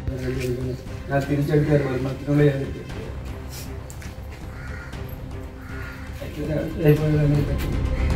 ഞാൻ തിരിച്ചെടുക്കാൻ മരണത്തിനുള്ള ഞാൻ കിട്ടിയത്. ഇപ്പൊ ഇതങ്ങനെ പറ്റും.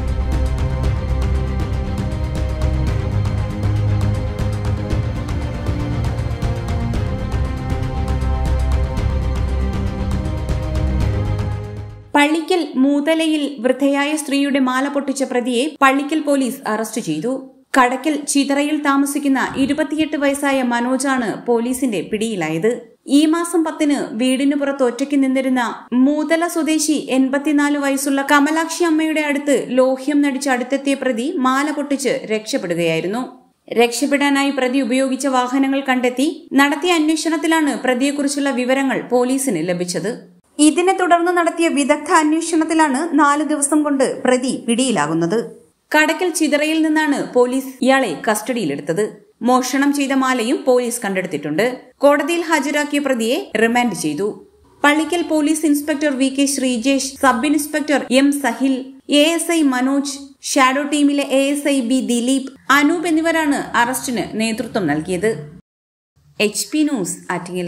പള്ളിക്കൽ മൂതലയിൽ വൃദ്ധയായ സ്ത്രീയുടെ മാല പൊട്ടിച്ച പ്രതിയെ പള്ളിക്കൽ പോലീസ് അറസ്റ്റ് ചെയ്തു കടക്കൽ ചിതറയിൽ താമസിക്കുന്ന ഇരുപത്തിയെട്ട് വയസ്സായ മനോജാണ് പോലീസിന്റെ പിടിയിലായത് ഈ മാസം പത്തിന് വീടിനു പുറത്ത് ഒറ്റയ്ക്ക് നിന്നിരുന്ന മൂതല സ്വദേശി എൺപത്തിനാല് വയസ്സുള്ള കമലാക്ഷി അമ്മയുടെ അടുത്ത് ലോഹ്യം നടിച്ച് അടുത്തെത്തിയ പ്രതി മാല പൊട്ടിച്ച് രക്ഷപ്പെടുകയായിരുന്നു രക്ഷപ്പെടാനായി പ്രതി ഉപയോഗിച്ച വാഹനങ്ങൾ കണ്ടെത്തി നടത്തിയ അന്വേഷണത്തിലാണ് പ്രതിയെക്കുറിച്ചുള്ള വിവരങ്ങൾ പോലീസിന് ലഭിച്ചത് ഇതിനെ തുടർന്ന് നടത്തിയ വിദഗ്ധ അന്വേഷണത്തിലാണ് നാല് ദിവസം കൊണ്ട് പ്രതി പിടിയിലാകുന്നത് കടക്കൽ ചിതറയിൽ നിന്നാണ് പോലീസ് ഇയാളെ കസ്റ്റഡിയിലെടുത്തത് മോഷണം ചെയ്ത മാലയും പോലീസ് കണ്ടെടുത്തിട്ടുണ്ട് കോടതിയിൽ ഹാജരാക്കിയ പ്രതിയെ റിമാൻഡ് ചെയ്തു Pallikkal police inspector V K Sreejesh sub inspector M Sahil A S I Manoj shadow ടീമിലെ A S I B Dileep Anoop എന്നിവരാണ് അറസ്റ്റിന് നേതൃത്വം നൽകിയത് H P news Attingal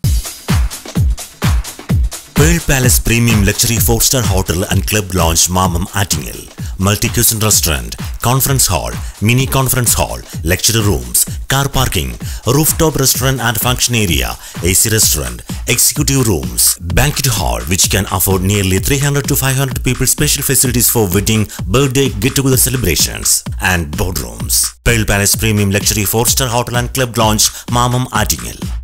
Pearl Palace Premium Luxury 4-star Hotel and Club Lounge Mamam Attingel. Multi-cuisine restaurant, conference hall, mini conference hall, lecture rooms, car parking, rooftop restaurant and function area, AC restaurant, executive rooms, banquet hall which can afford nearly 300 to 500 people special facilities for wedding, birthday, get-together celebrations and boardrooms. Pearl Palace Premium Luxury 4-star Hotel and Club Lounge Mamam Attingel.